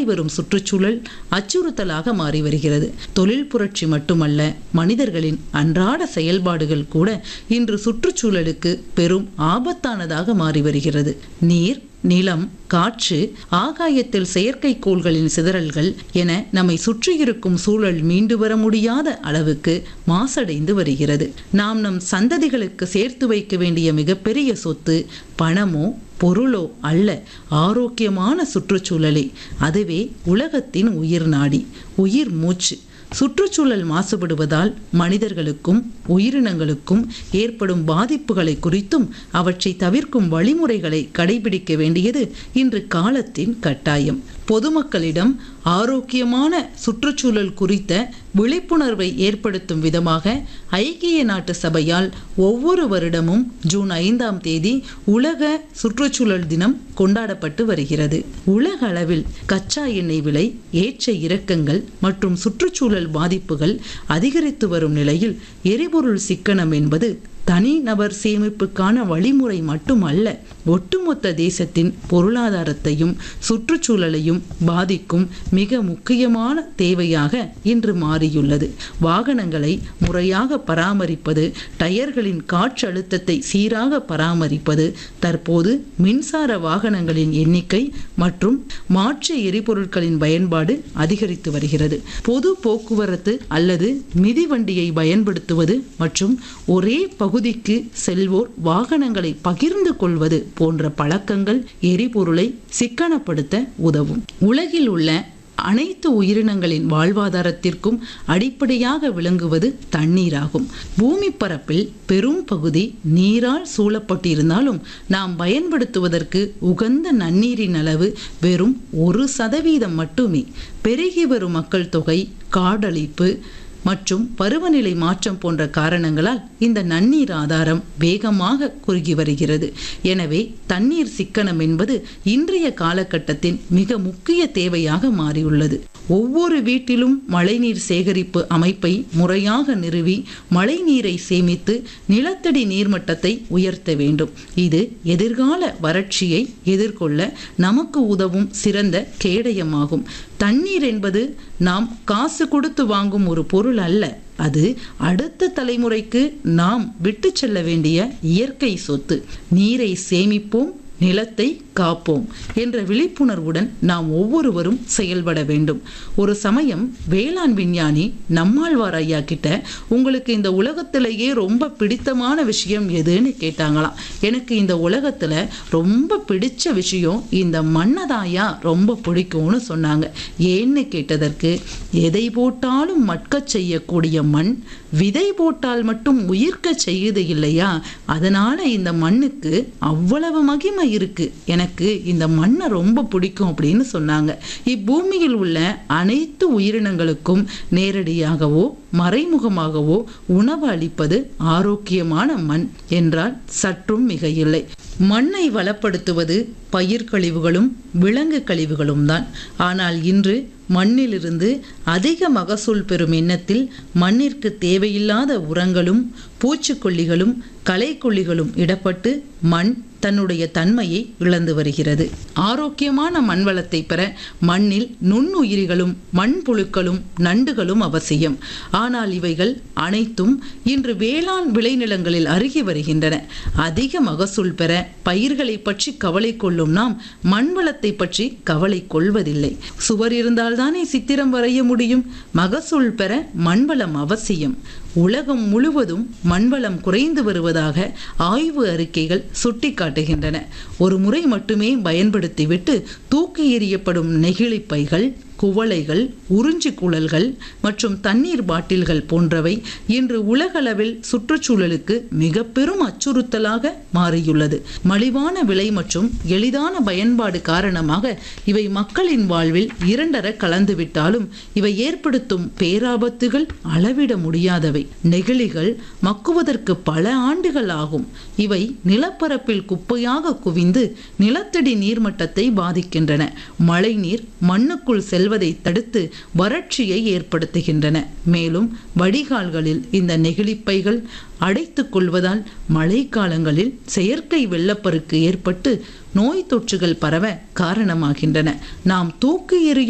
மாறிவரும் சுற்றுச்சூழல் அச்சுறுத்தலாக மாறி வருகிறது தொழில் புரட்சி மட்டுமல்ல மனிதர்களின் அன்றாட செயல்பாடுகள் கூட இன்று சுற்றுச்சூழலுக்கு பெரும் ஆபத்தானதாக மாறி வருகிறது நீர் நிலம் காற்று ஆகாயத்தில் செயற்கைக்கோள்களின் சிதறல்கள் என நம்மை சுற்றியிருக்கும் சூழல் மீண்டு வர முடியாத அளவுக்கு மாசடைந்து வருகிறது நாம் நம் சந்ததிகளுக்கு சேர்த்து வைக்க வேண்டிய மிகப்பெரிய சொத்து பணமோ பொருளோ அல்ல ஆரோக்கியமான சுற்றுச்சூழலே அதுவே உலகத்தின் உயிர் நாடி உயிர் மூச்சு சுற்றுச்சூழல் மாசுபடுவதால் மனிதர்களுக்கும் உயிரினங்களுக்கும் ஏற்படும் பாதிப்புகளை குறித்தும் அவற்றை தவிர்க்கும் வழிமுறைகளை கடைபிடிக்க வேண்டியது இன்று காலத்தின் கட்டாயம் பொதுமக்களிடம் ஆரோக்கியமான சுற்றுச்சூழல் குறித்த விழிப்புணர்வை ஏற்படுத்தும் விதமாக ஐக்கிய நாட்டு சபையால் ஒவ்வொரு வருடமும் ஜூன் ஐந்தாம் தேதி உலக சுற்றுச்சூழல் தினம் கொண்டாடப்பட்டு வருகிறது உலக அளவில் கச்சா எண்ணெய் விலை ஏற்ற இறக்கங்கள் மற்றும் சுற்றுச்சூழல் பாதிப்புகள் அதிகரித்து வரும் நிலையில் எரிபொருள் சிக்கனம் என்பது தனிநபர் சேமிப்புக்கான வழிமுறை மட்டுமல்ல ஒட்டுமொத்த தேசத்தின் பொருளாதாரத்தையும் சுற்றுச்சூழலையும் பாதிக்கும் மிக முக்கியமான தேவையாக இன்று மாறியுள்ளது வாகனங்களை முறையாக பராமரிப்பது டயர்களின் காற்றழுத்தத்தை சீராக பராமரிப்பது தற்போது மின்சார வாகனங்களின் எண்ணிக்கை மற்றும் மாற்று எரிபொருட்களின் பயன்பாடு அதிகரித்து வருகிறது பொது போக்குவரத்து அல்லது மிதிவண்டியை பயன்படுத்துவது மற்றும் ஒரே பகுதிக்கு செல்வோர் வாகனங்களை பகிர்ந்து கொள்வது போன்ற பழக்கங்கள் எரிபொருளை சிக்கனப்படுத்த உதவும் உலகில் உள்ள அனைத்து உயிரினங்களின் வாழ்வாதாரத்திற்கும் அடிப்படையாக விளங்குவது தண்ணீராகும் பூமி பரப்பில் பெரும் பகுதி நீரால் சூழப்பட்டிருந்தாலும் நாம் பயன்படுத்துவதற்கு உகந்த நன்னீரின் அளவு வெறும் ஒரு சதவீதம் மட்டுமே பெருகி வரும் மக்கள் தொகை காடழிப்பு மற்றும் பருவநிலை மாற்றம் போன்ற காரணங்களால் இந்த நன்னீர் ஆதாரம் வேகமாக குறுகி வருகிறது எனவே தண்ணீர் சிக்கனம் என்பது இன்றைய காலகட்டத்தின் மிக முக்கிய தேவையாக மாறியுள்ளது ஒவ்வொரு வீட்டிலும் மழைநீர் சேகரிப்பு அமைப்பை முறையாக நிறுவி மழைநீரை சேமித்து நிலத்தடி நீர்மட்டத்தை உயர்த்த வேண்டும் இது எதிர்கால வறட்சியை எதிர்கொள்ள நமக்கு உதவும் சிறந்த கேடயமாகும் தண்ணீர் என்பது நாம் காசு கொடுத்து வாங்கும் ஒரு பொருள் அல்ல அது அடுத்த தலைமுறைக்கு நாம் விட்டு செல்ல வேண்டிய இயற்கை சொத்து நீரை சேமிப்போம் நிலத்தை காப்போம் என்ற விழிப்புணர்வுடன் நாம் ஒவ்வொருவரும் செயல்பட வேண்டும் ஒரு சமயம் வேளாண் விஞ்ஞானி நம்மாழ்வார் ஐயா கிட்ட உங்களுக்கு இந்த உலகத்திலேயே ரொம்ப பிடித்தமான விஷயம் எதுன்னு கேட்டாங்களாம் எனக்கு இந்த உலகத்துல ரொம்ப பிடிச்ச விஷயம் இந்த மண்ணதாயா ரொம்ப பிடிக்கும்னு சொன்னாங்க ஏன்னு கேட்டதற்கு எதை போட்டாலும் மட்கச் செய்யக்கூடிய மண் விதை போட்டால் மட்டும் உயிர்க்க செய்யுது இல்லையா அதனால இந்த மண்ணுக்கு அவ்வளவு மகிமை இருக்கு எனக்கு இந்த மண்ணை ரொம்ப பிடிக்கும் அப்படின்னு சொன்னாங்க இப்பூமியில் உள்ள அனைத்து உயிரினங்களுக்கும் நேரடியாகவோ மறைமுகமாகவோ உணவு அளிப்பது ஆரோக்கியமான மண் என்றால் சற்றும் மிக இல்லை மண்ணை வளப்படுத்துவது பயிர் கழிவுகளும் விலங்கு கழிவுகளும் தான் ஆனால் இன்று மண்ணிலிருந்து அதிக மகசூல் பெறும் எண்ணத்தில் மண்ணிற்கு தேவையில்லாத உரங்களும் பூச்சிக்கொல்லிகளும் களைக்கொல்லிகளும் இடப்பட்டு மண் தன்னுடைய தன்மையை இழந்து வருகிறது ஆரோக்கியமான மண் வளத்தை பெற மண்ணில் நுண்ணுயிரிகளும் மண்புழுக்களும் நண்டுகளும் அவசியம் ஆனால் இவைகள் அனைத்தும் இன்று வேளாண் விளைநிலங்களில் அருகி வருகின்றன அதிக மகசூல் பெற பயிர்களை பற்றி கவலை கொள்ளும் நாம் மண் வளத்தை பற்றி கவலை கொள்வதில்லை சுவர் இருந்தால்தானே சித்திரம் வரைய முடியும் மகசூல் பெற மண்வளம் அவசியம் உலகம் முழுவதும் மண்வளம் குறைந்து வருவதாக ஆய்வு அறிக்கைகள் சுட்டிக்காட்டுகின்றன ஒரு முறை மட்டுமே பயன்படுத்திவிட்டு தூக்கி எறியப்படும் நெகிழி பைகள் குவளைகள் உறிஞ்சி குழல்கள் மற்றும் தண்ணீர் பாட்டில்கள் போன்றவை இன்று உலகளவில் சுற்றுச்சூழலுக்கு மிக பெரும் அச்சுறுத்தலாக மாறியுள்ளது மலிவான விலை மற்றும் எளிதான பயன்பாடு காரணமாக இவை மக்களின் வாழ்வில் இரண்டர கலந்துவிட்டாலும் இவை ஏற்படுத்தும் பேராபத்துகள் அளவிட முடியாதவை நெகிழிகள் மக்குவதற்கு பல ஆண்டுகள் ஆகும் இவை நிலப்பரப்பில் குப்பையாக குவிந்து நிலத்தடி நீர்மட்டத்தை பாதிக்கின்றன மழைநீர் மண்ணுக்குள் செல்வதை தடுத்து வறட்சியை ஏற்படுத்துகின்றன மேலும் வடிகால்களில் இந்த நெகிழிப்பைகள் அடைத்துக் கொள்வதால் மழைக்காலங்களில் செயற்கை வெள்ளப்பெருக்கு ஏற்பட்டு நோய் தொற்றுகள் பரவ காரணமாகின்றன நாம் தூக்கி எறியும்